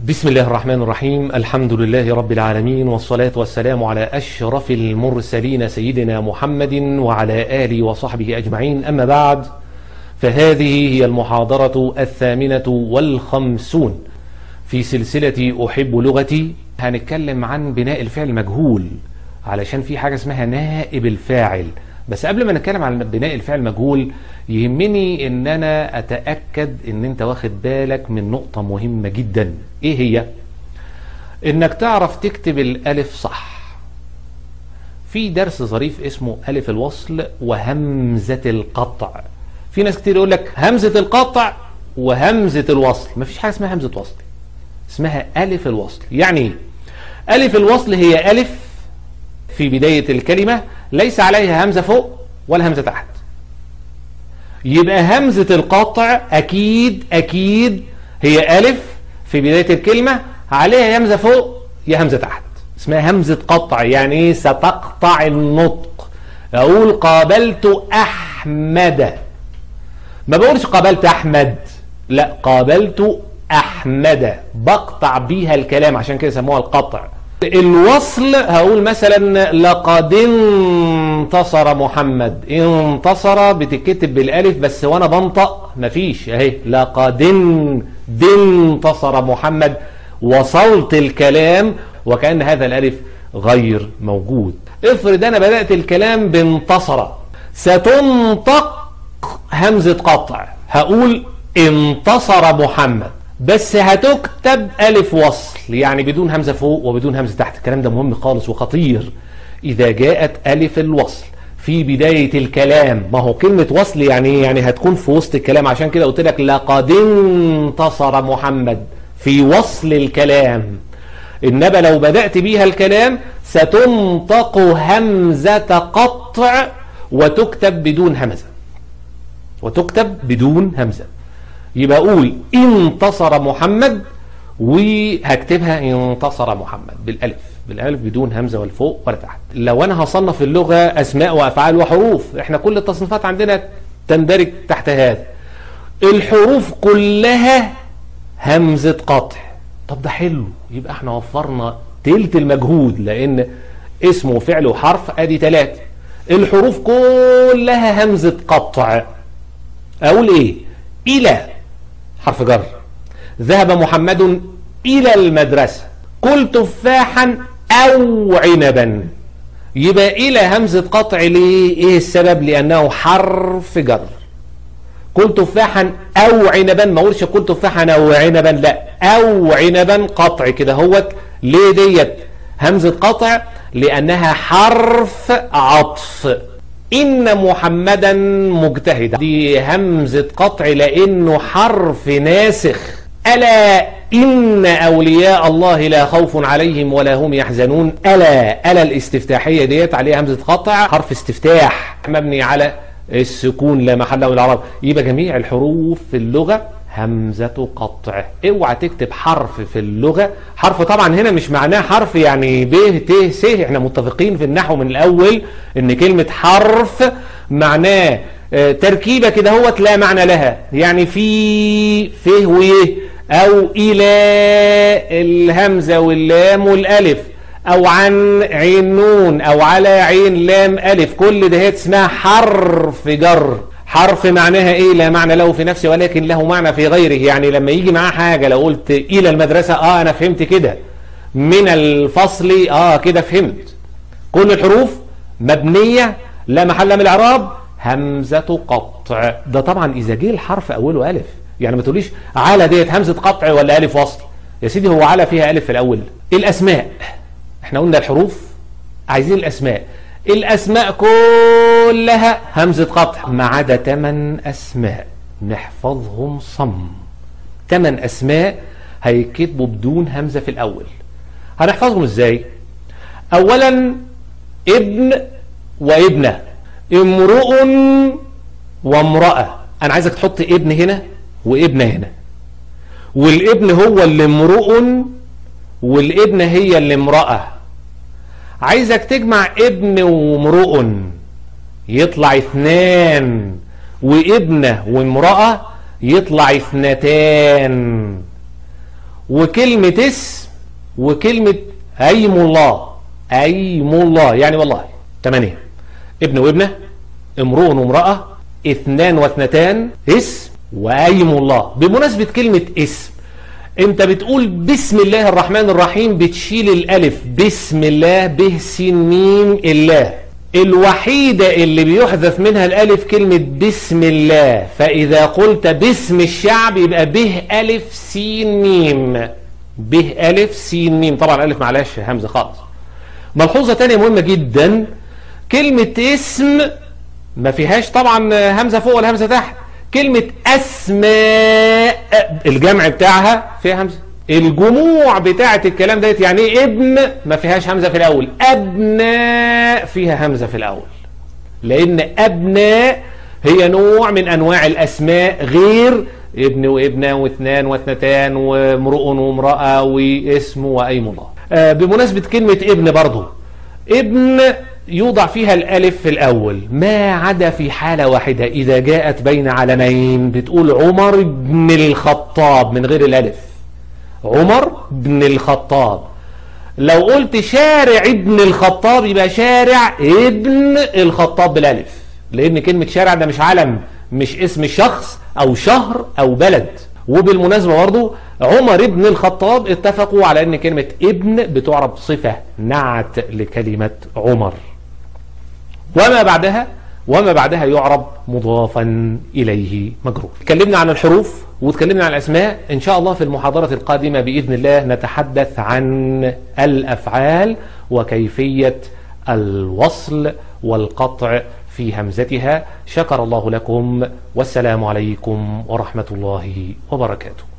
بسم الله الرحمن الرحيم الحمد لله رب العالمين والصلاة والسلام على أشرف المرسلين سيدنا محمد وعلى آله وصحبه أجمعين أما بعد فهذه هي المحاضرة الثامنة والخمسون في سلسلة أحب لغتي هنتكلم عن بناء الفعل مجهول علشان في حاجة اسمها نائب الفاعل بس قبل ما نتكلم عن بناء الفعل مجهول يهمني ان انا اتأكد ان انت واخد بالك من نقطة مهمة جدا ايه هي انك تعرف تكتب الالف صح في درس ظريف اسمه الف الوصل وهمزة القطع في ناس كتير يقول لك همزة القطع وهمزة الوصل مفيش حاجة اسمها همزة وصل اسمها الف الوصل يعني ايه الف الوصل هي الف في بداية الكلمة ليس عليها همزة فوق ولا همزة تحت يبقى همزة القطع أكيد أكيد هي ألف في بداية الكلمة عليها همزة فوق يا همزة تحت اسمها همزة قطع يعني ايه ستقطع النطق أقول قابلت أحمد ما بقولش قابلت أحمد لا قابلت أحمد بقطع بيها الكلام عشان كده سموها القطع الوصل هقول مثلا لقد انتصر محمد انتصر بتتكتب بالالف بس وانا بنطق مفيش اهي لقد انتصر محمد وصلت الكلام وكأن هذا الالف غير موجود افرض انا بدأت الكلام بانتصر ستنطق همزة قطع هقول انتصر محمد بس هتكتب ألف وصل يعني بدون همزة فوق وبدون همزة تحت الكلام ده مهم خالص وخطير إذا جاءت ألف الوصل في بداية الكلام ما هو كلمة وصل يعني يعني هتكون في وسط الكلام عشان كده قلت لك لقد انتصر محمد في وصل الكلام إنما لو بدأت بيها الكلام ستنطق همزة قطع وتكتب بدون همزة وتكتب بدون همزة يبقى اقول انتصر محمد وهكتبها انتصر محمد بالالف بالالف بدون همزه ولا فوق ولا تحت لو انا هصنف اللغه اسماء وافعال وحروف احنا كل التصنيفات عندنا تندرج تحت هذا الحروف كلها همزه قطع طب ده حلو يبقى احنا وفرنا تلت المجهود لان اسم وفعل وحرف ادي ثلاثه الحروف كلها همزه قطع اقول ايه الى حرف جر ذهب محمد إلى المدرسة كل تفاحا أو عنبا يبقى إلى همزة قطع ليه إيه السبب لأنه حرف جر كل تفاحا أو عنبا ما أقولش كل تفاحا أو عنبا لا أو عنبا قطع كده هوت ليه ديت همزة قطع لأنها حرف عطف إن محمدا مجتهد دي همزة قطع لأنه حرف ناسخ ألا إن أولياء الله لا خوف عليهم ولا هم يحزنون ألا ألا الاستفتاحية ديت عليها همزة قطع حرف استفتاح مبني على السكون لا محل له العرب يبقى جميع الحروف في اللغة همزة قطع اوعى تكتب حرف في اللغة حرف طبعا هنا مش معناه حرف يعني ب ت س احنا متفقين في النحو من الاول ان كلمة حرف معناه تركيبة كده هو لا معنى لها يعني في فيه ويه او الى الهمزة واللام والالف او عن عين نون او على عين لام الف كل ده اسمها حرف جر حرف معناها ايه لا معنى له في نفسه ولكن له معنى في غيره يعني لما يجي معاه حاجة لو قلت الى المدرسة اه انا فهمت كده من الفصل اه كده فهمت كل الحروف مبنية لا محل من الاعراب همزة قطع ده طبعا اذا جه الحرف اوله الف يعني ما تقوليش على ديت همزة قطع ولا الف وصل يا سيدي هو على فيها الف في الاول الاسماء احنا قلنا الحروف عايزين الاسماء الأسماء كلها همزة قطع ما عدا تمن أسماء نحفظهم صم تمن أسماء هيكتبوا بدون همزة في الأول هنحفظهم إزاي أولا ابن وابنة امرؤ وامرأة أنا عايزك تحط ابن هنا وابنة هنا والابن هو اللي امرؤ والابنة هي اللي امرأة عايزك تجمع ابن وامرؤ يطلع اثنان وابنة وامرأة يطلع اثنتان وكلمة اسم وكلمة أيم الله أيم الله يعني والله تمانية ابن وابنة امرؤ وامرأة اثنان واثنتان اسم وأيم الله بمناسبة كلمة اسم انت بتقول بسم الله الرحمن الرحيم بتشيل الالف بسم الله به سين ميم الله الوحيدة اللي بيحذف منها الالف كلمة بسم الله فاذا قلت باسم الشعب يبقى به الف سين ميم به الف سين ميم طبعا الف معلاش همزة خالص ملحوظة تانية مهمة جدا كلمة اسم ما فيهاش طبعا همزة فوق ولا همزة تحت كلمة أسماء الجمع بتاعها فيها همزة الجموع بتاعة الكلام ديت يعني ايه ابن ما فيهاش همزة في الأول أبناء فيها همزة في الأول لأن أبناء هي نوع من أنواع الأسماء غير ابن وابنة واثنان واثنتان وامرؤ وامرأة واسم وأيم الله آه بمناسبة كلمة ابن برضو ابن يوضع فيها الألف في الأول ما عدا في حالة واحدة إذا جاءت بين علمين بتقول عمر بن الخطاب من غير الألف عمر بن الخطاب لو قلت شارع ابن الخطاب يبقى شارع ابن الخطاب بالألف لأن كلمة شارع ده مش علم مش اسم شخص أو شهر أو بلد وبالمناسبة برضو عمر ابن الخطاب اتفقوا على ان كلمة ابن بتعرب صفة نعت لكلمة عمر وما بعدها وما بعدها يعرب مضافا إليه مجرور تكلمنا عن الحروف وتكلمنا عن الأسماء إن شاء الله في المحاضرة القادمة بإذن الله نتحدث عن الأفعال وكيفية الوصل والقطع في همزتها شكر الله لكم والسلام عليكم ورحمة الله وبركاته